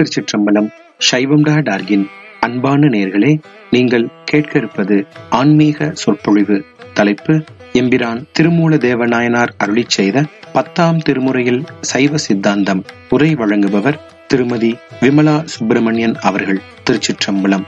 திருச்சிற்றம்பலம் சைவம் டா டார்கின் அன்பான நேர்களே நீங்கள் கேட்க இருப்பது ஆன்மீக சொற்பொழிவு தலைப்பு எம்பிரான் திருமூல தேவநாயனார் அருளிச் செய்த பத்தாம் திருமுறையில் சைவ சித்தாந்தம் உரை வழங்குபவர் திருமதி விமலா சுப்பிரமணியன் அவர்கள் திருச்சிற்றம்பலம்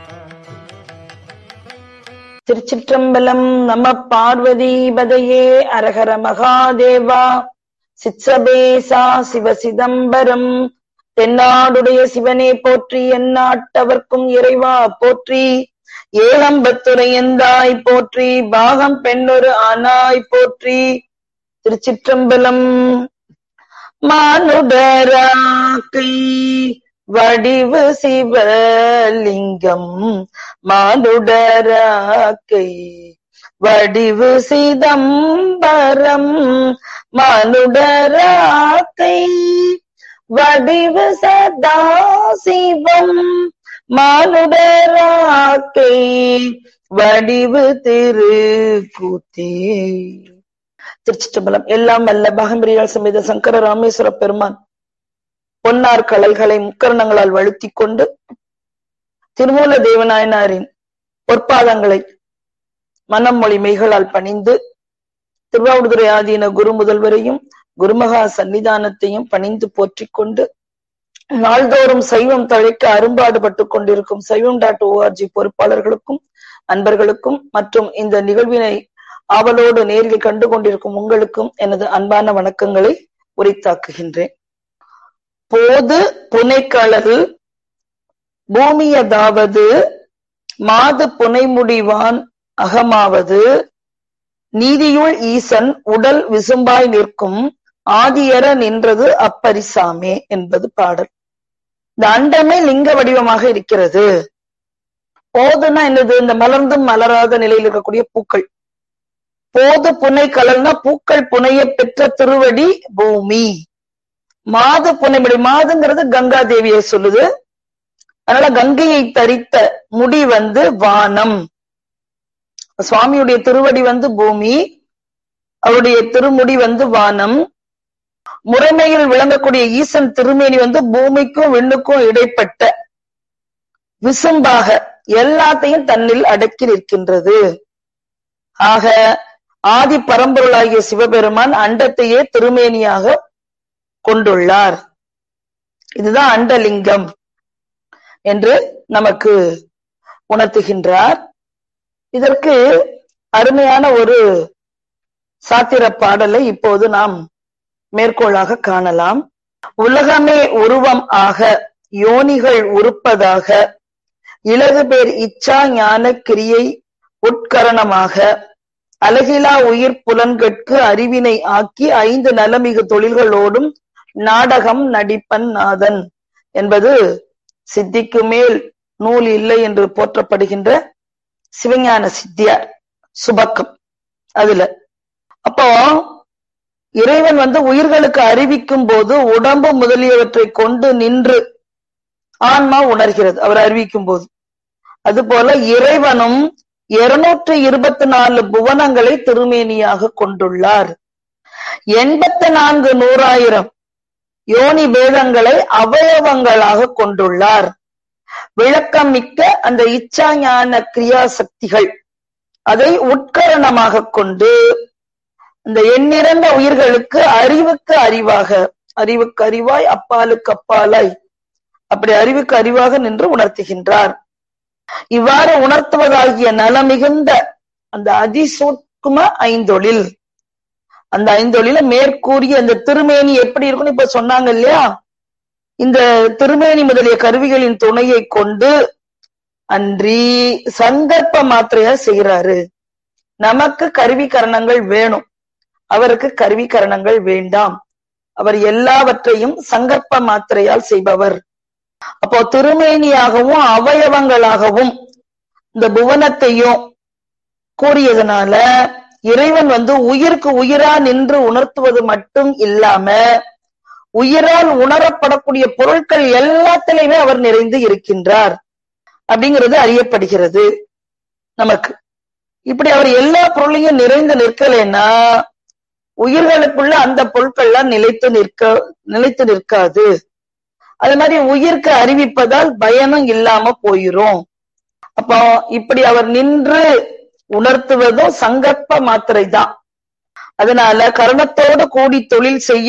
திருச்சிற்றம்பலம் நம பார்வதி பதையே அரஹர மகாதேவா சித்சபேசா சிவ சிதம்பரம் தென்னாடுடைய சிவனே போற்றி எந்நாட்டவர்க்கும் இறைவா போற்றி ஏழம்பத்துரையந்தாய் போற்றி பாகம் பெண்ணொரு ஆனாய் போற்றி திருச்சிற்றம்பலம் மானுடராக்கை வடிவு சிவலிங்கம் மானுடராக்கை வடிவு சிதம்பரம் மானுடராக்கை வடிவு சதாசிவம் மானுடராக்கை வடிவு திருக்கூத்தே திருச்சிற்றம்பலம் எல்லாம் அல்ல பாகம்பிரியால் சமேத சங்கர ராமேஸ்வர பெருமான் பொன்னார் கலைகளை முக்கரணங்களால் வழுத்தி கொண்டு திருமூல தேவநாயனாரின் பொற்பாதங்களை மனம் மொழி மெய்களால் பணிந்து திருவாவூதுரை ஆதீன குரு முதல்வரையும் குருமகா சன்னிதானத்தையும் பணிந்து போற்றிக் கொண்டு நாள்தோறும் சைவம் தழைக்க அரும்பாடுபட்டு கொண்டிருக்கும் சைவம் டாட் ஓஆர்ஜி பொறுப்பாளர்களுக்கும் அன்பர்களுக்கும் மற்றும் இந்த நிகழ்வினை ஆவலோடு நேரில் கண்டு கொண்டிருக்கும் உங்களுக்கும் எனது அன்பான வணக்கங்களை உரித்தாக்குகின்றேன் போது புனைக்களல் பூமியதாவது மாது புனைமுடிவான் அகமாவது நீதியுள் ஈசன் உடல் விசும்பாய் நிற்கும் ஆதியர நின்றது அப்பரிசாமே என்பது பாடல் இந்த அண்டமே லிங்க வடிவமாக இருக்கிறது போதுன்னா என்னது இந்த மலர்ந்தும் மலராத நிலையில் இருக்கக்கூடிய பூக்கள் போது புனை கலல்னா பூக்கள் புனைய பெற்ற திருவடி பூமி மாது புனைமுடி மாதுங்கிறது கங்கா தேவியை சொல்லுது அதனால கங்கையை தரித்த முடி வந்து வானம் சுவாமியுடைய திருவடி வந்து பூமி அவருடைய திருமுடி வந்து வானம் முறைமையில் விளங்கக்கூடிய ஈசன் திருமேனி வந்து பூமிக்கும் விண்ணுக்கும் இடைப்பட்ட விசும்பாக எல்லாத்தையும் தன்னில் அடக்கி நிற்கின்றது ஆக ஆதி பரம்பொருளாகிய சிவபெருமான் அண்டத்தையே திருமேனியாக கொண்டுள்ளார் இதுதான் அண்டலிங்கம் என்று நமக்கு உணர்த்துகின்றார் இதற்கு அருமையான ஒரு சாத்திர பாடலை இப்போது நாம் மேற்கோளாக காணலாம் உலகமே உருவம் ஆக யோனிகள் உருப்பதாக இலகு பேர் இச்சா ஞான கிரியை உட்கரணமாக அழகிலா உயிர் புலன்கட்கு அறிவினை ஆக்கி ஐந்து நலமிகு தொழில்களோடும் நாடகம் நடிப்பன் நாதன் என்பது சித்திக்கு மேல் நூல் இல்லை என்று போற்றப்படுகின்ற சிவஞான சித்தியார் சுபக்கம் அதுல அப்போ இறைவன் வந்து உயிர்களுக்கு அறிவிக்கும் போது உடம்பு முதலியவற்றை கொண்டு நின்று ஆன்மா உணர்கிறது அவர் அறிவிக்கும் போது அதுபோல இறைவனும் இருநூற்றி இருபத்தி நாலு புவனங்களை திருமேனியாக கொண்டுள்ளார் எண்பத்தி நான்கு நூறாயிரம் யோனி பேதங்களை அவயவங்களாக கொண்டுள்ளார் விளக்கம் மிக்க அந்த இச்சா ஞான கிரியா சக்திகள் அதை உட்கரணமாக கொண்டு இந்த எண்ணிறந்த உயிர்களுக்கு அறிவுக்கு அறிவாக அறிவுக்கு அறிவாய் அப்பாலுக்கு அப்பாலாய் அப்படி அறிவுக்கு அறிவாக நின்று உணர்த்துகின்றார் இவ்வாறு உணர்த்துவதாகிய நலமிகுந்த அந்த அதிசூட்கும ஐந்தொழில் அந்த ஐந்தொழில மேற்கூறிய அந்த திருமேனி எப்படி இருக்குன்னு இப்ப சொன்னாங்க இல்லையா இந்த திருமேனி முதலிய கருவிகளின் துணையை கொண்டு அன்றி சங்கற்ப மாத்திரையா செய்யறாரு நமக்கு கருவி கரணங்கள் வேணும் அவருக்கு கருவி கரணங்கள் வேண்டாம் அவர் எல்லாவற்றையும் சங்கற்ப மாத்திரையால் செய்பவர் அப்போ திருமேனியாகவும் அவயவங்களாகவும் இந்த புவனத்தையும் கூறியதுனால இறைவன் வந்து உயிருக்கு உயிரா நின்று உணர்த்துவது மட்டும் இல்லாம உயிரால் உணரப்படக்கூடிய பொருட்கள் எல்லாத்திலையுமே அவர் நிறைந்து இருக்கின்றார் அப்படிங்கிறது அறியப்படுகிறது நமக்கு இப்படி அவர் எல்லா பொருளையும் நிறைந்து நிற்கலைன்னா உயிர்களுக்குள்ள அந்த பொருட்கள்லாம் நிலைத்து நிற்க நிலைத்து நிற்காது அது மாதிரி உயிர்க்கு அறிவிப்பதால் பயனும் இல்லாம போயிரும் அப்போ இப்படி அவர் நின்று உணர்த்துவதும் சங்கற்ப மாத்திரை தான் அதனால கர்மத்தோடு கூடி தொழில் செய்ய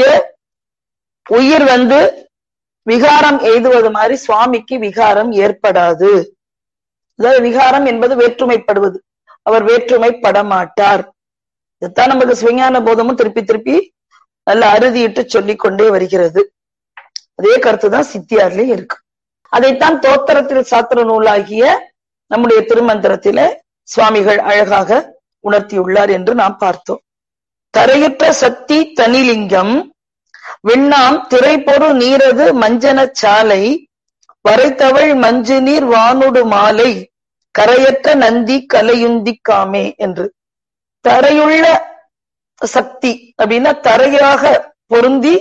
உயிர் வந்து விகாரம் எய்துவது மாதிரி சுவாமிக்கு விகாரம் ஏற்படாது அதாவது விகாரம் என்பது வேற்றுமைப்படுவது அவர் வேற்றுமைப்பட மாட்டார் இதுதான் நமக்கு சிவஞான போதமும் திருப்பி திருப்பி நல்ல அறுதியிட்டு சொல்லிக் கொண்டே வருகிறது அதே கருத்துதான் சித்தியார்லயும் இருக்கு அதைத்தான் தோத்திரத்தில் சாத்திர நூலாகிய நம்முடைய திருமந்திரத்தில சுவாமிகள் அழகாக உணர்த்தியுள்ளார் என்று நாம் பார்த்தோம் தரையுற்ற சக்தி தனிலிங்கம் விண்ணாம் திரைப்பொரு நீரது மஞ்சன சாலை வரைத்தவள் மஞ்சு நீர் வானுடு மாலை கரையற்ற நந்தி கலையுந்தி காமே என்று தரையுள்ள சக்தி அப்படின்னா தரையாக பொருந்தி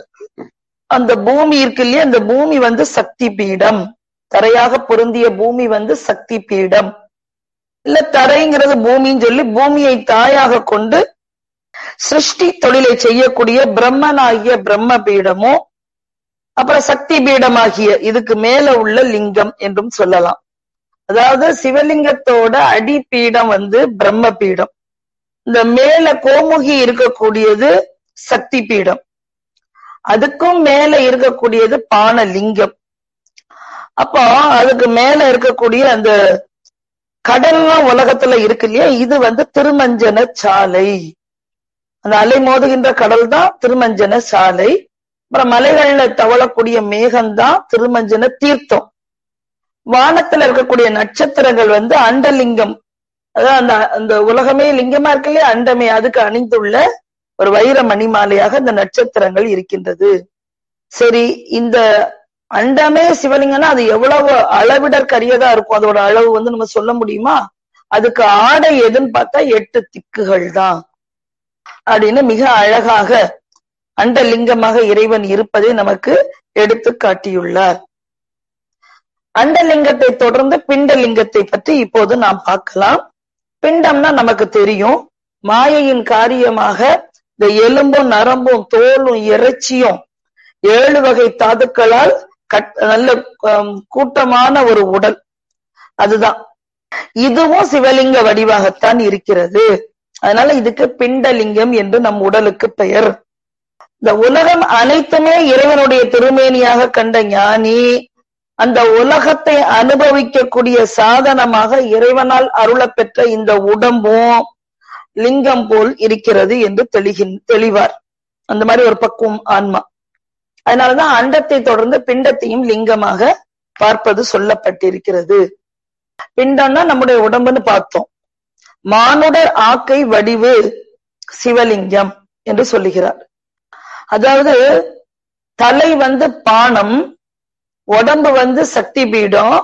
அந்த பூமி இருக்கு இல்லையா அந்த பூமி வந்து சக்தி பீடம் தரையாக பொருந்திய பூமி வந்து சக்தி பீடம் இல்ல தரைங்கிறது பூமின்னு சொல்லி பூமியை தாயாக கொண்டு சிருஷ்டி தொழிலை செய்யக்கூடிய பிரம்மனாகிய பிரம்ம பீடமோ அப்புறம் சக்தி பீடமாகிய இதுக்கு மேல உள்ள லிங்கம் என்றும் சொல்லலாம் அதாவது சிவலிங்கத்தோட அடிப்பீடம் வந்து பிரம்ம பீடம் இந்த மேல கோமுகி இருக்கக்கூடியது சக்தி பீடம் அதுக்கும் மேல இருக்கக்கூடியது பானலிங்கம் அப்போ அதுக்கு மேல இருக்கக்கூடிய அந்த கடல்லாம் உலகத்துல இருக்கு இல்லையா இது வந்து திருமஞ்சன சாலை அந்த அலை மோதுகின்ற கடல் தான் திருமஞ்சன சாலை அப்புறம் மலைகள்ல தவழக்கூடிய மேகம்தான் திருமஞ்சன தீர்த்தம் வானத்துல இருக்கக்கூடிய நட்சத்திரங்கள் வந்து அண்டலிங்கம் அதான் அந்த அந்த உலகமே லிங்கமா இருக்கு இல்லையா அண்டமே அதுக்கு அணிந்துள்ள ஒரு வைர மணிமாலையாக இந்த நட்சத்திரங்கள் இருக்கின்றது சரி இந்த அண்டமே சிவலிங்கம்னா அது எவ்வளவு அளவிடற்கரியதா இருக்கும் அதோட அளவு வந்து நம்ம சொல்ல முடியுமா அதுக்கு ஆடை எதுன்னு பார்த்தா எட்டு திக்குகள் தான் அப்படின்னு மிக அழகாக அண்டலிங்கமாக இறைவன் இருப்பதை நமக்கு எடுத்து காட்டியுள்ளார் அண்டலிங்கத்தை தொடர்ந்து பிண்டலிங்கத்தை பற்றி இப்போது நாம் பார்க்கலாம் பிண்டம்னா நமக்கு தெரியும் மாயையின் காரியமாக இந்த எலும்பும் நரம்பும் தோலும் இறைச்சியும் ஏழு வகை தாதுக்களால் கட் நல்ல கூட்டமான ஒரு உடல் அதுதான் இதுவும் சிவலிங்க வடிவாகத்தான் இருக்கிறது அதனால இதுக்கு பிண்டலிங்கம் என்று நம் உடலுக்கு பெயர் இந்த உலகம் அனைத்துமே இறைவனுடைய திருமேனியாக கண்ட ஞானி அந்த உலகத்தை அனுபவிக்கக்கூடிய சாதனமாக இறைவனால் அருளப்பெற்ற இந்த உடம்பும் லிங்கம் போல் இருக்கிறது என்று தெளிகின் தெளிவார் அந்த மாதிரி ஒரு பக்குவம் ஆன்மா அதனாலதான் அண்டத்தை தொடர்ந்து பிண்டத்தையும் லிங்கமாக பார்ப்பது சொல்லப்பட்டிருக்கிறது பிண்டம்னா நம்முடைய உடம்புன்னு பார்த்தோம் மானுடர் ஆக்கை வடிவு சிவலிங்கம் என்று சொல்லுகிறார் அதாவது தலை வந்து பானம் உடம்பு வந்து சக்தி பீடம்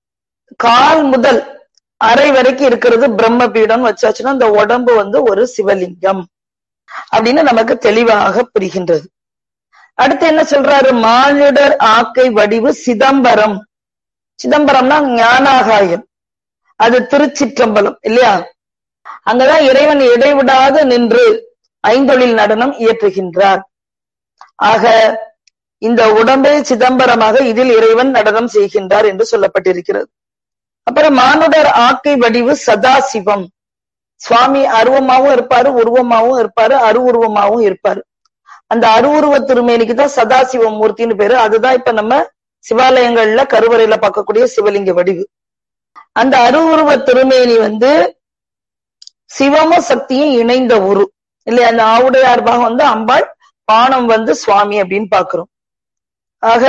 கால் முதல் அரை வரைக்கும் இருக்கிறது பிரம்ம பீடம் வச்சாச்சுன்னா அந்த உடம்பு வந்து ஒரு சிவலிங்கம் அப்படின்னு நமக்கு தெளிவாக புரிகின்றது அடுத்து என்ன சொல்றாரு மானிடர் ஆக்கை வடிவு சிதம்பரம் சிதம்பரம்னா ஞானாகாயம் அது திருச்சிற்றம்பலம் இல்லையா அங்கதான் இறைவன் இடைவிடாது நின்று ஐந்தொழில் நடனம் இயற்றுகின்றார் ஆக இந்த உடம்பே சிதம்பரமாக இதில் இறைவன் நடனம் செய்கின்றார் என்று சொல்லப்பட்டிருக்கிறது அப்புறம் மானுடர் ஆக்கை வடிவு சதாசிவம் சுவாமி அருவமாவும் இருப்பாரு உருவமாவும் இருப்பாரு அருவுருவமாவும் இருப்பாரு அந்த அருவுருவ திருமேனிக்கு தான் சதாசிவ மூர்த்தின்னு பேரு அதுதான் இப்ப நம்ம சிவாலயங்கள்ல கருவறையில பார்க்கக்கூடிய சிவலிங்க வடிவு அந்த அருவுருவ திருமேனி வந்து சிவமும் சக்தியும் இணைந்த உரு இல்லையா அந்த ஆவுடையார் பாகம் வந்து அம்பாள் பானம் வந்து சுவாமி அப்படின்னு பாக்குறோம் ஆக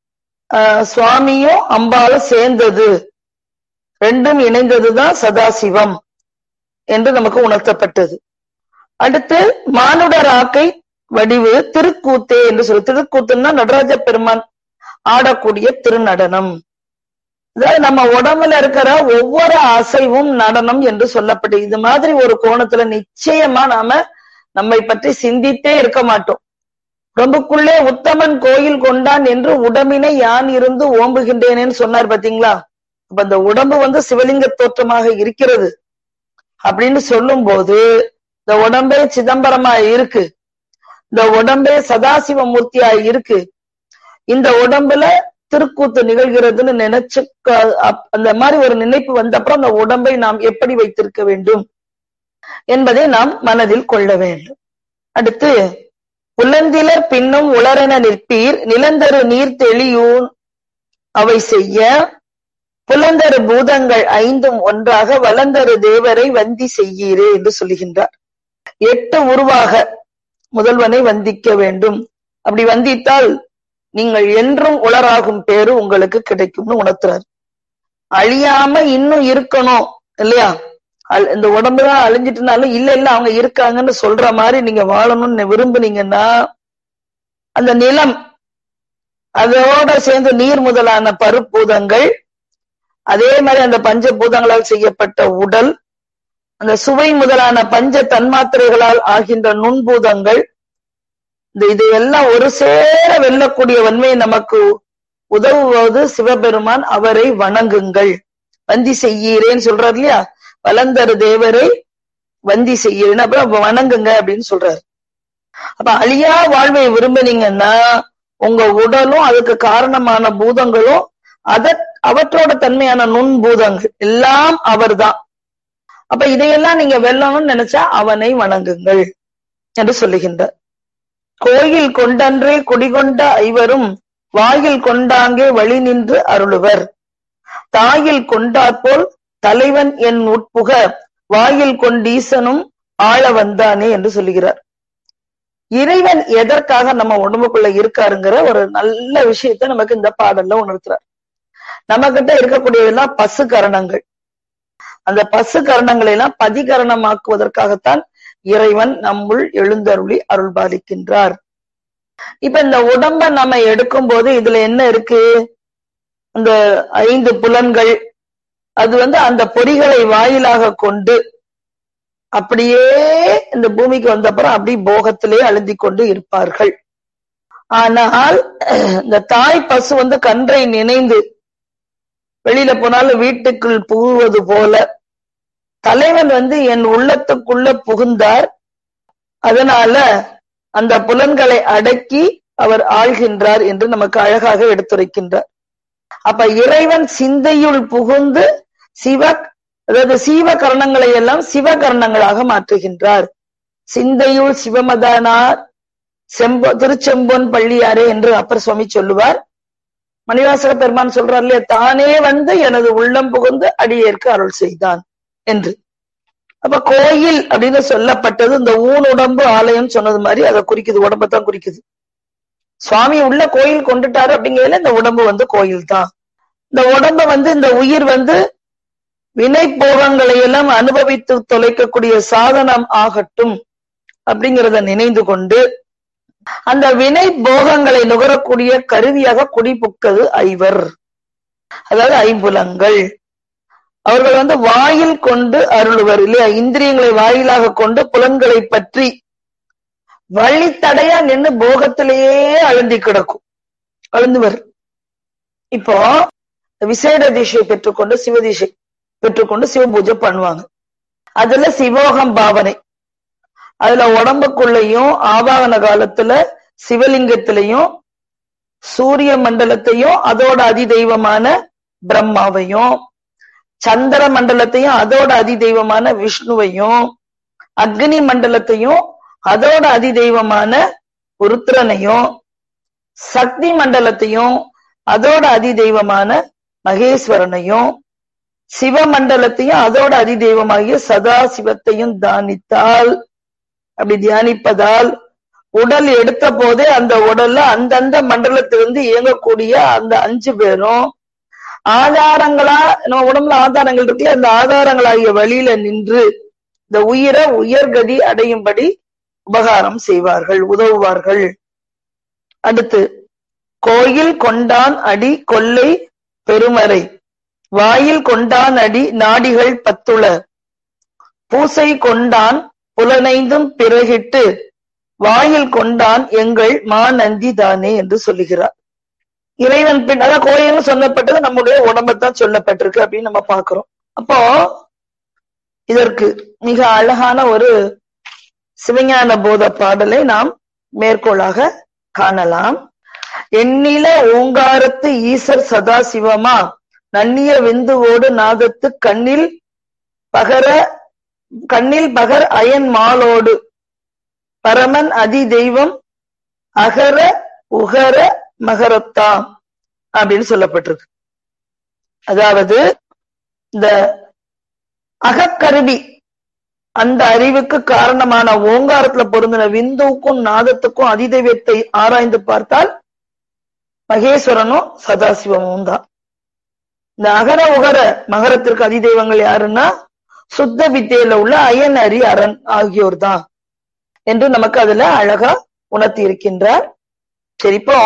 சுவாமியும் அம்பாலும் சேர்ந்தது ரெண்டும் இணைந்ததுதான் சதாசிவம் என்று நமக்கு உணர்த்தப்பட்டது அடுத்து மானுடர் ஆக்கை வடிவு திருக்கூத்தே என்று சொல்லு திருக்கூத்துன்னா நடராஜ பெருமான் ஆடக்கூடிய திருநடனம் அதாவது நம்ம உடம்புல இருக்கிற ஒவ்வொரு அசைவும் நடனம் என்று சொல்லப்பட்டு இது மாதிரி ஒரு கோணத்துல நிச்சயமா நாம நம்மை பற்றி சிந்தித்தே இருக்க மாட்டோம் உடம்புக்குள்ளே உத்தமன் கோயில் கொண்டான் என்று உடம்பினை யான் இருந்து ஓம்புகின்றேனேன்னு சொன்னார் பாத்தீங்களா அப்ப இந்த உடம்பு வந்து சிவலிங்க தோற்றமாக இருக்கிறது அப்படின்னு சொல்லும் போது இந்த உடம்பே சிதம்பரமா இருக்கு இந்த உடம்பே சதாசிவ மூர்த்தியா இருக்கு இந்த உடம்புல திருக்கூத்து நிகழ்கிறதுன்னு நினைச்சு அந்த மாதிரி ஒரு நினைப்பு வந்த அப்புறம் அந்த உடம்பை நாம் எப்படி வைத்திருக்க வேண்டும் என்பதை நாம் மனதில் கொள்ள வேண்டும் அடுத்து உலந்திலர் பின்னும் உளரென நிற்பீர் நிலந்தரு நீர் தெளியூன் அவை செய்ய புலந்தரு பூதங்கள் ஐந்தும் ஒன்றாக வளந்தரு தேவரை வந்தி செய்யீரே என்று சொல்லுகின்றார் எட்டு உருவாக முதல்வனை வந்திக்க வேண்டும் அப்படி வந்தித்தால் நீங்கள் என்றும் உளராகும் பேரு உங்களுக்கு கிடைக்கும்னு உணர்த்துறாரு அழியாம இன்னும் இருக்கணும் இல்லையா இந்த உடம்புதான் அழிஞ்சிட்டுனாலும் இல்ல இல்ல அவங்க இருக்காங்கன்னு சொல்ற மாதிரி நீங்க வாழணும்னு விரும்புனீங்கன்னா அந்த நிலம் அதோட சேர்ந்து நீர் முதலான பருப்பூதங்கள் அதே மாதிரி அந்த பஞ்சபூதங்களால் செய்யப்பட்ட உடல் அந்த சுவை முதலான பஞ்ச தன்மாத்திரைகளால் ஆகின்ற நுண்பூதங்கள் இந்த இதையெல்லாம் ஒரு சேர வெல்லக்கூடிய வன்மை நமக்கு உதவுவது சிவபெருமான் அவரை வணங்குங்கள் வந்தி செய்யீரேன்னு சொல்றாரு இல்லையா வளந்தரு தேவரை வந்தி செய்யறேன்னு அப்புறம் வணங்குங்க அப்படின்னு சொல்றாரு அப்ப அழியா வாழ்வை விரும்பினீங்கன்னா உங்க உடலும் அதுக்கு காரணமான பூதங்களும் அத அவற்றோட தன்மையான நுண்பூதங்கள் எல்லாம் அவர்தான் அப்ப இதையெல்லாம் நீங்க வெல்லணும்னு நினைச்சா அவனை வணங்குங்கள் என்று சொல்லுகின்றார் கோயில் கொண்டன்றே குடிகொண்ட ஐவரும் வாயில் கொண்டாங்கே வழி நின்று அருளுவர் தாயில் கொண்டாற்போல் தலைவன் என் உட்புக வாயில் கொண்டீசனும் ஆள வந்தானே என்று சொல்லுகிறார் இறைவன் எதற்காக நம்ம உடம்புக்குள்ள இருக்காருங்கிற ஒரு நல்ல விஷயத்த நமக்கு இந்த பாடல்ல உணர்த்துறார் நம்ம கிட்ட இருக்கக்கூடியதெல்லாம் பசு கரணங்கள் அந்த பசு கரணங்களை எல்லாம் பதிகரணமாக்குவதற்காகத்தான் இறைவன் நம்முள் எழுந்தருளி அருள் பாலிக்கின்றார் இப்ப இந்த உடம்ப நம்ம எடுக்கும் போது இதுல என்ன இருக்கு அந்த ஐந்து புலன்கள் அது வந்து அந்த பொறிகளை வாயிலாக கொண்டு அப்படியே இந்த பூமிக்கு வந்தப்புறம் அப்படி போகத்திலே அழுந்தி கொண்டு இருப்பார்கள் ஆனால் இந்த தாய் பசு வந்து கன்றை நினைந்து வெளியில போனாலும் வீட்டுக்குள் புகுவது போல தலைவன் வந்து என் உள்ளத்துக்குள்ள புகுந்தார் அதனால அந்த புலன்களை அடக்கி அவர் ஆள்கின்றார் என்று நமக்கு அழகாக எடுத்துரைக்கின்றார் அப்ப இறைவன் சிந்தையுள் புகுந்து சிவ அதாவது சீவ கரணங்களை எல்லாம் சிவகரணங்களாக மாற்றுகின்றார் சிந்தையுள் சிவமதானார் செம்பொ திருச்செம்பொன் பள்ளியாரே என்று அப்பர் சுவாமி சொல்லுவார் மணிவாசக பெருமான் சொல்றார் இல்லையா தானே வந்து எனது உள்ளம் புகுந்து அடியேற்கு அருள் செய்தான் என்று அப்ப கோயில் அப்படின்னு சொல்லப்பட்டது இந்த ஊன் உடம்பு ஆலயம் சொன்னது மாதிரி அதை குறிக்குது உடம்பத்தான் குறிக்குது சுவாமி உள்ள கோயில் கொண்டுட்டாரு அப்படிங்கிறதுல இந்த உடம்பு வந்து கோயில் தான் இந்த உடம்ப வந்து இந்த உயிர் வந்து வினை போகங்களை எல்லாம் அனுபவித்து தொலைக்கக்கூடிய சாதனம் ஆகட்டும் அப்படிங்கிறத நினைந்து கொண்டு அந்த வினை போகங்களை நுகரக்கூடிய கருவியாக குடிபுக்கது ஐவர் அதாவது ஐம்புலங்கள் அவர்கள் வந்து வாயில் கொண்டு அருளுவர் இல்லையா இந்திரியங்களை வாயிலாக கொண்டு புலன்களை பற்றி வழித்தடையா நின்று போகத்திலேயே அழுந்தி கிடக்கும் அழுந்துவர் இப்போ விசேட தீஷை பெற்றுக்கொண்டு சிவதீஷை பெற்றுக்கொண்டு சிவ பூஜை பண்ணுவாங்க அதுல சிவோகம் பாவனை அதுல உடம்புக்குள்ளயும் ஆவாகன காலத்துல சிவலிங்கத்திலையும் சூரிய மண்டலத்தையும் அதோட அதி தெய்வமான பிரம்மாவையும் சந்திர மண்டலத்தையும் அதோட அதி தெய்வமான விஷ்ணுவையும் அக்னி மண்டலத்தையும் அதோட அதி தெய்வமான ருத்ரனையும் சக்தி மண்டலத்தையும் அதோட அதி தெய்வமான மகேஸ்வரனையும் சிவமண்டலத்தையும் அதோட அதி தெய்வமாகிய சதா சிவத்தையும் தானித்தால் அப்படி தியானிப்பதால் உடல் எடுத்த போதே அந்த உடல்ல அந்தந்த மண்டலத்திலிருந்து இயங்கக்கூடிய அந்த அஞ்சு பேரும் ஆதாரங்களா நம்ம உடம்புல ஆதாரங்கள் இருக்குல்ல அந்த ஆதாரங்களாகிய வழியில நின்று இந்த உயிரை உயர்கதி அடையும்படி உபகாரம் செய்வார்கள் உதவுவார்கள் அடுத்து கோயில் கொண்டான் அடி கொல்லை பெருமறை வாயில் கொண்டான் அடி நாடிகள் பத்துள பூசை கொண்டான் புலனைந்தும் பிறகிட்டு வாயில் கொண்டான் எங்கள் மாநந்தி தானே என்று சொல்லுகிறார் இறைவன் பின் அதான் கோயில்னு சொல்லப்பட்டது நம்முடைய உடம்பத்தான் சொல்லப்பட்டிருக்கு அப்படின்னு நம்ம பாக்குறோம் அப்போ இதற்கு மிக அழகான ஒரு சிவஞான போத பாடலை நாம் மேற்கோளாக காணலாம் எண்ணில ஓங்காரத்து ஈசர் சதாசிவமா நன்னிய விந்துவோடு நாதத்து கண்ணில் பகர கண்ணில் பகர் அயன் மாலோடு பரமன் அதி தெய்வம் அகர உகர மகரத்தாம் அப்படின்னு சொல்லப்பட்டிருக்கு அதாவது இந்த அகக்கருவி அந்த அறிவுக்கு காரணமான ஓங்காரத்துல பொருந்தின விந்துவுக்கும் நாதத்துக்கும் அதிதெய்வத்தை ஆராய்ந்து பார்த்தால் மகேஸ்வரனும் சதாசிவமும் தான் இந்த அகர உகர மகரத்திற்கு அதிதெய்வங்கள் யாருன்னா சுத்த வித்தையில உள்ள அயன் அரி அரண் ஆகியோர் தான் என்று நமக்கு அதுல அழகா உணர்த்தி இருக்கின்றார் சரி இப்போ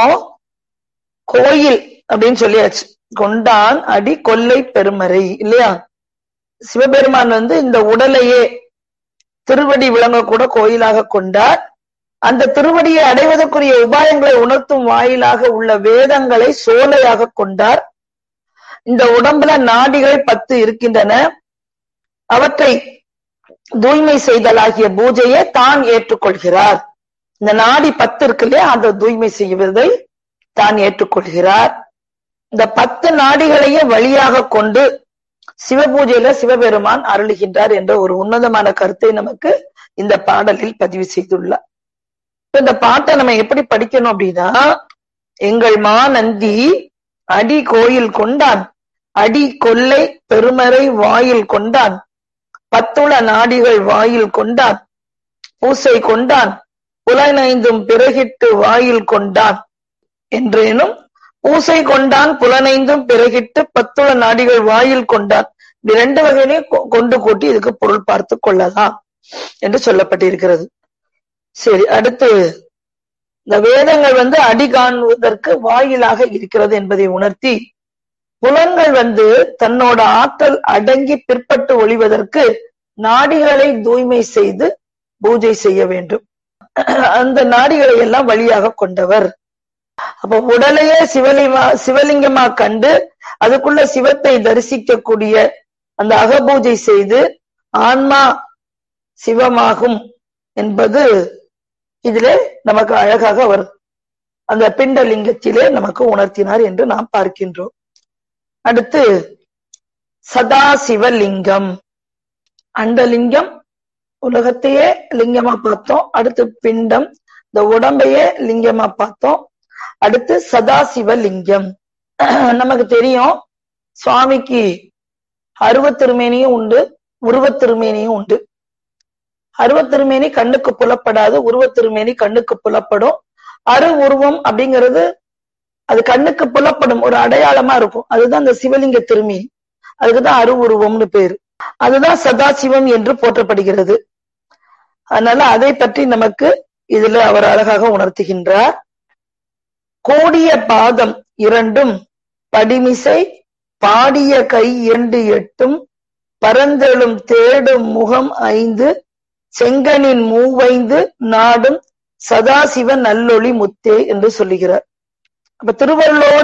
கோயில் அப்படின்னு சொல்லியாச்சு கொண்டான் அடி கொல்லை பெருமறை இல்லையா சிவபெருமான் வந்து இந்த உடலையே திருவடி விளங்க கூட கோயிலாக கொண்டார் அந்த திருவடியை அடைவதற்குரிய உபாயங்களை உணர்த்தும் வாயிலாக உள்ள வேதங்களை சோலையாக கொண்டார் இந்த உடம்புல நாடிகள் பத்து இருக்கின்றன அவற்றை தூய்மை செய்தலாகிய பூஜையை தான் ஏற்றுக்கொள்கிறார் இந்த நாடி பத்து இருக்கு இல்லையா அந்த தூய்மை செய்வதை தான் ஏற்றுக்கொள்கிறார் இந்த பத்து நாடிகளையும் வழியாக கொண்டு சிவபூஜையில சிவபெருமான் அருளுகின்றார் என்ற ஒரு உன்னதமான கருத்தை நமக்கு இந்த பாடலில் பதிவு செய்துள்ளார் இந்த பாட்டை நம்ம எப்படி படிக்கணும் அப்படின்னா எங்கள் மா நந்தி அடி கோயில் கொண்டான் அடி கொல்லை பெருமறை வாயில் கொண்டான் பத்துள நாடிகள் வாயில் கொண்டான் பூசை கொண்டான் புலனைந்தும் பிறகிட்டு வாயில் கொண்டான் என்றேனும் பூசை கொண்டான் புலனைந்தும் பிறகிட்டு பத்துள நாடிகள் வாயில் கொண்டான் இப்படி ரெண்டு வகையிலையும் கொண்டு கூட்டி இதுக்கு பொருள் பார்த்து கொள்ளலாம் என்று சொல்லப்பட்டிருக்கிறது சரி அடுத்து இந்த வேதங்கள் வந்து அடி காணுவதற்கு வாயிலாக இருக்கிறது என்பதை உணர்த்தி புலன்கள் வந்து தன்னோட ஆற்றல் அடங்கி பிற்பட்டு ஒளிவதற்கு நாடிகளை தூய்மை செய்து பூஜை செய்ய வேண்டும் அந்த நாடிகளை எல்லாம் வழியாக கொண்டவர் அப்ப உடலையே சிவலிங்கமா சிவலிங்கமா கண்டு அதுக்குள்ள சிவத்தை தரிசிக்கக்கூடிய அந்த அகபூஜை செய்து ஆன்மா சிவமாகும் என்பது இதிலே நமக்கு அழகாக அவர் அந்த பிண்டலிங்கத்திலே நமக்கு உணர்த்தினார் என்று நாம் பார்க்கின்றோம் அடுத்து சதாசிவலிங்கம் அண்டலிங்கம் உலகத்தையே லிங்கமா பார்த்தோம் அடுத்து பிண்டம் இந்த உடம்பையே லிங்கமா பார்த்தோம் அடுத்து சதாசிவலிங்கம் நமக்கு தெரியும் சுவாமிக்கு அருவத்திருமேனியும் உண்டு உருவத்திருமேனியும் உண்டு அருவத்திருமேனி கண்ணுக்கு புலப்படாது உருவத்திருமேனி கண்ணுக்கு புலப்படும் அரு உருவம் அப்படிங்கிறது அது கண்ணுக்கு புலப்படும் ஒரு அடையாளமா இருக்கும் அதுதான் அந்த சிவலிங்க திருமேனி அதுக்குதான் அரு உருவம்னு பேரு அதுதான் சதாசிவம் என்று போற்றப்படுகிறது அதனால அதை பற்றி நமக்கு இதுல அவர் அழகாக உணர்த்துகின்றார் கோடிய பாதம் இரண்டும் படிமிசை பாடிய கை இரண்டு எட்டும் பரந்தெழும் தேடும் முகம் ஐந்து செங்கனின் மூவைந்து நாடும் சதாசிவ நல்லொளி முத்தே என்று சொல்லுகிறார் அப்ப திருவள்ளோட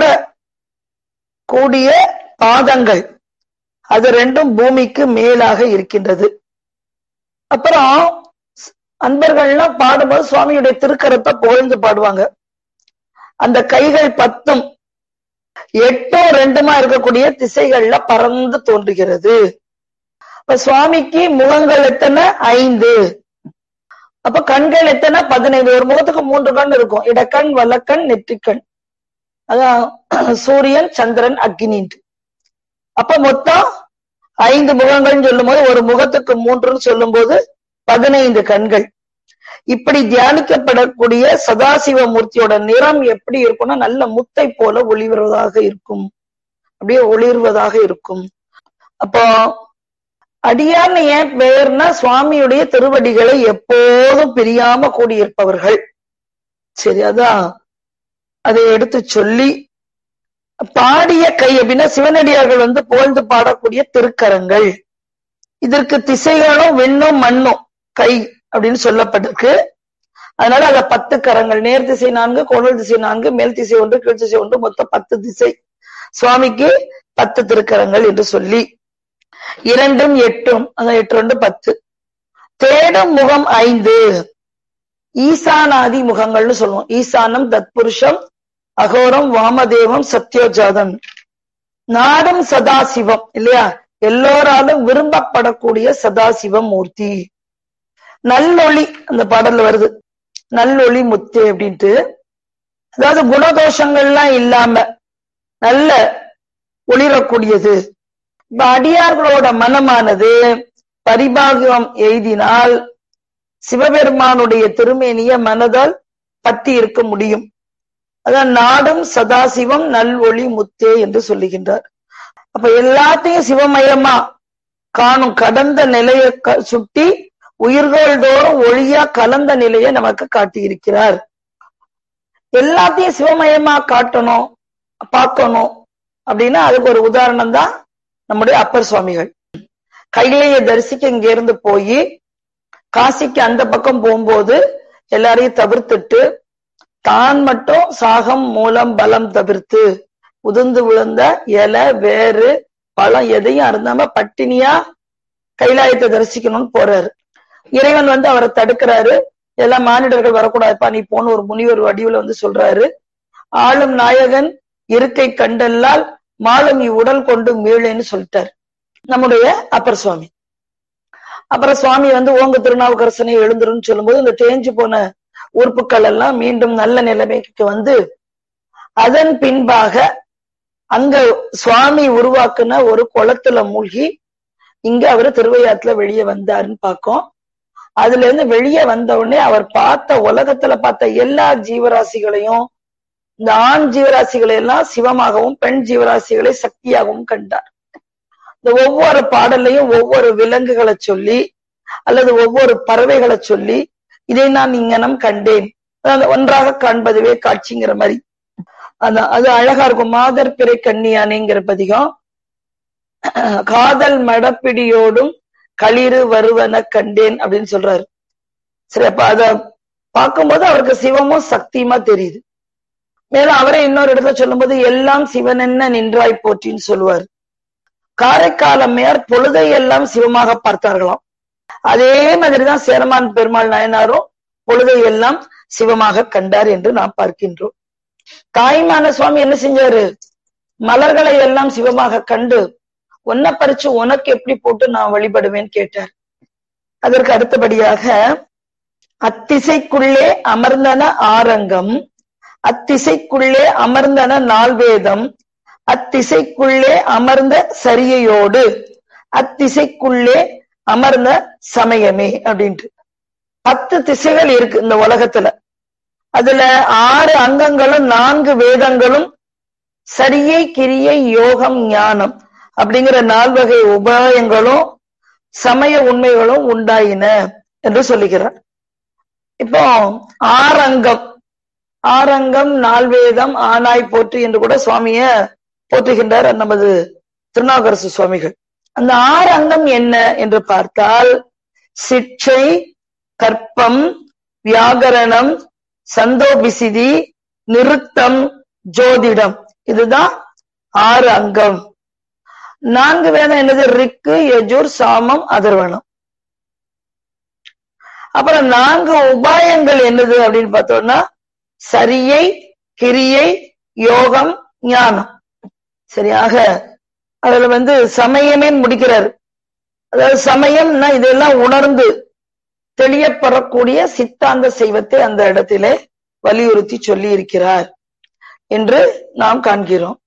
கூடிய பாதங்கள் அது ரெண்டும் பூமிக்கு மேலாக இருக்கின்றது அப்புறம் அன்பர்கள்லாம் பாடும்போது சுவாமியுடைய திருக்கரத்தை புகழ்ந்து பாடுவாங்க அந்த கைகள் பத்தும் எட்டும் ரெண்டுமா இருக்கக்கூடிய திசைகள்ல பறந்து தோன்றுகிறது இப்ப சுவாமிக்கு முகங்கள் எத்தனை ஐந்து அப்ப கண்கள் எத்தனை பதினைந்து ஒரு முகத்துக்கு மூன்று கண் இருக்கும் இடக்கண் வலக்கண் நெற்றிக்கண் அதான் சூரியன் சந்திரன் அக்னின்ட்டு அப்ப மொத்தம் ஐந்து முகங்கள்னு சொல்லும் போது ஒரு முகத்துக்கு மூன்றுன்னு சொல்லும் போது பதினைந்து கண்கள் இப்படி தியானிக்கப்படக்கூடிய சதாசிவ மூர்த்தியோட நிறம் எப்படி இருக்கும்னா நல்ல முத்தை போல ஒளிர்வதாக இருக்கும் அப்படியே ஒளிர்வதாக இருக்கும் அப்போ அடியான்னு ஏன் பெயர்னா சுவாமியுடைய திருவடிகளை எப்போதும் பிரியாம கூடியிருப்பவர்கள் சரி அதான் அதை எடுத்து சொல்லி பாடிய கை அப்படின்னா சிவனடியார்கள் வந்து புகழ்ந்து பாடக்கூடிய திருக்கரங்கள் இதற்கு திசைகளும் விண்ணும் மண்ணும் கை அப்படின்னு சொல்லப்பட்டிருக்கு அதனால அத பத்து கரங்கள் நேர் திசை நான்கு கோணல் திசை நான்கு மேல் திசை ஒன்று கீழ் திசை ஒன்று மொத்தம் பத்து திசை சுவாமிக்கு பத்து திருக்கரங்கள் என்று சொல்லி இரண்டும் எட்டும் அந்த எட்டு ரெண்டு பத்து தேடும் முகம் ஐந்து ஈசானாதி முகங்கள்னு சொல்லுவோம் ஈசானம் தத்புருஷம் அகோரம் வாமதேவம் சத்யோஜாதம் நாடும் சதாசிவம் இல்லையா எல்லோராலும் விரும்பப்படக்கூடிய சதாசிவ மூர்த்தி நல்லொளி அந்த பாடல்ல வருது நல்லொளி முத்து அப்படின்ட்டு அதாவது குணதோஷங்கள்லாம் இல்லாம நல்ல ஒளிரக்கூடியது இப்ப அடியார்களோட மனமானது பரிபாகம் எய்தினால் சிவபெருமானுடைய திருமேனிய மனதால் பத்தி இருக்க முடியும் அதான் நாடும் சதாசிவம் நல் ஒளி முத்தே என்று சொல்லுகின்றார் அப்ப எல்லாத்தையும் சிவமயமா காணும் கடந்த நிலையை சுட்டி உயிர்களோடும் ஒளியா கலந்த நிலையை நமக்கு காட்டியிருக்கிறார் எல்லாத்தையும் சிவமயமா காட்டணும் பார்க்கணும் அப்படின்னா அதுக்கு ஒரு உதாரணம் தான் நம்முடைய அப்பர் சுவாமிகள் கையிலேயே தரிசிக்க இங்க இருந்து போய் காசிக்கு அந்த பக்கம் போகும்போது எல்லாரையும் தவிர்த்துட்டு தான் மட்டும் சாகம் மூலம் பலம் தவிர்த்து உதிர்ந்து விழுந்த இலை வேறு பழம் எதையும் அருந்தாம பட்டினியா கைலாயத்தை தரிசிக்கணும்னு போறாரு இறைவன் வந்து அவரை தடுக்கிறாரு எல்லாம் மானிடர்கள் வரக்கூடாதுப்பா நீ போன ஒரு முனிவர் வடிவுல வந்து சொல்றாரு ஆளும் நாயகன் இருக்கை கண்டல்லால் மாலும் இவ்வுடல் கொண்டு மீளேன்னு சொல்லிட்டாரு நம்முடைய அப்பர் சுவாமி அப்புறம் சுவாமி வந்து ஓங்க திருநாவுக்கரசனை எழுந்துருன்னு சொல்லும்போது இந்த தேஞ்சு போன உறுப்புகள் எல்லாம் மீண்டும் நல்ல நிலைமைக்கு வந்து அதன் பின்பாக அங்க சுவாமி உருவாக்குன ஒரு குளத்துல மூழ்கி இங்க அவரு திருவையாத்துல வெளியே வந்தாருன்னு பார்க்கோம் அதுல இருந்து வெளியே வந்த உடனே அவர் பார்த்த உலகத்துல பார்த்த எல்லா ஜீவராசிகளையும் இந்த ஆண் ஜீவராசிகளை எல்லாம் சிவமாகவும் பெண் ஜீவராசிகளை சக்தியாகவும் கண்டார் இந்த ஒவ்வொரு பாடல்லையும் ஒவ்வொரு விலங்குகளை சொல்லி அல்லது ஒவ்வொரு பறவைகளை சொல்லி இதை நான் இங்கனம் கண்டேன் ஒன்றாக காண்பதுவே காட்சிங்கிற மாதிரி அந்த அது அழகா இருக்கும் மாதர் பிறை கண்ணியானேங்கிற பதிகம் காதல் மடப்பிடியோடும் களிறு வருவன கண்டேன் அப்படின்னு சொல்றாரு சரி அப்ப அத பார்க்கும்போது அவருக்கு சிவமும் சக்தியுமா தெரியுது மேலும் அவரே இன்னொரு இடத்துல சொல்லும்போது எல்லாம் சிவன் என்ன நின்றாய் போற்றின்னு சொல்லுவார் காரைக்காலமையார் பொழுதை எல்லாம் சிவமாக பார்த்தார்களாம் அதே மாதிரிதான் சேரமான் பெருமாள் நாயனாரும் பொழுதை எல்லாம் சிவமாக கண்டார் என்று நாம் பார்க்கின்றோம் தாய்மான சுவாமி என்ன செஞ்சாரு மலர்களை எல்லாம் சிவமாக கண்டு உன்னை பறிச்சு உனக்கு எப்படி போட்டு நான் வழிபடுவேன் கேட்டார் அதற்கு அடுத்தபடியாக அத்திசைக்குள்ளே அமர்ந்தன ஆரங்கம் அத்திசைக்குள்ளே அமர்ந்தன நால்வேதம் அத்திசைக்குள்ளே அமர்ந்த சரியையோடு அத்திசைக்குள்ளே அமர்ந்த சமயமே அப்படின்ட்டு பத்து திசைகள் இருக்கு இந்த உலகத்துல அதுல ஆறு அங்கங்களும் நான்கு வேதங்களும் சரியை கிரியை யோகம் ஞானம் அப்படிங்கிற நால்வகை உபாயங்களும் சமய உண்மைகளும் உண்டாயின என்று சொல்லுகிறார் இப்போ ஆரங்கம் ஆரங்கம் நால்வேதம் ஆனாய் போற்று என்று கூட சுவாமிய போற்றுகின்றார் நமது திருநாகரசு சுவாமிகள் அந்த ஆறு அங்கம் என்ன என்று பார்த்தால் சிற்றை கற்பம் வியாகரணம் சந்தோபிசிதி நிறுத்தம் ஜோதிடம் இதுதான் ஆறு அங்கம் நான்கு வேதம் என்னது ரிக்கு யஜூர் சாமம் அதர்வனம் அப்புறம் நான்கு உபாயங்கள் என்னது அப்படின்னு பார்த்தோம்னா சரியை கிரியை யோகம் ஞானம் சரியாக அதுல வந்து சமயமே முடிக்கிறார் அதாவது சமயம்னா இதெல்லாம் உணர்ந்து தெளியப்படக்கூடிய சித்தாந்த செய்வத்தை அந்த இடத்திலே வலியுறுத்தி சொல்லி இருக்கிறார் என்று நாம் காண்கிறோம்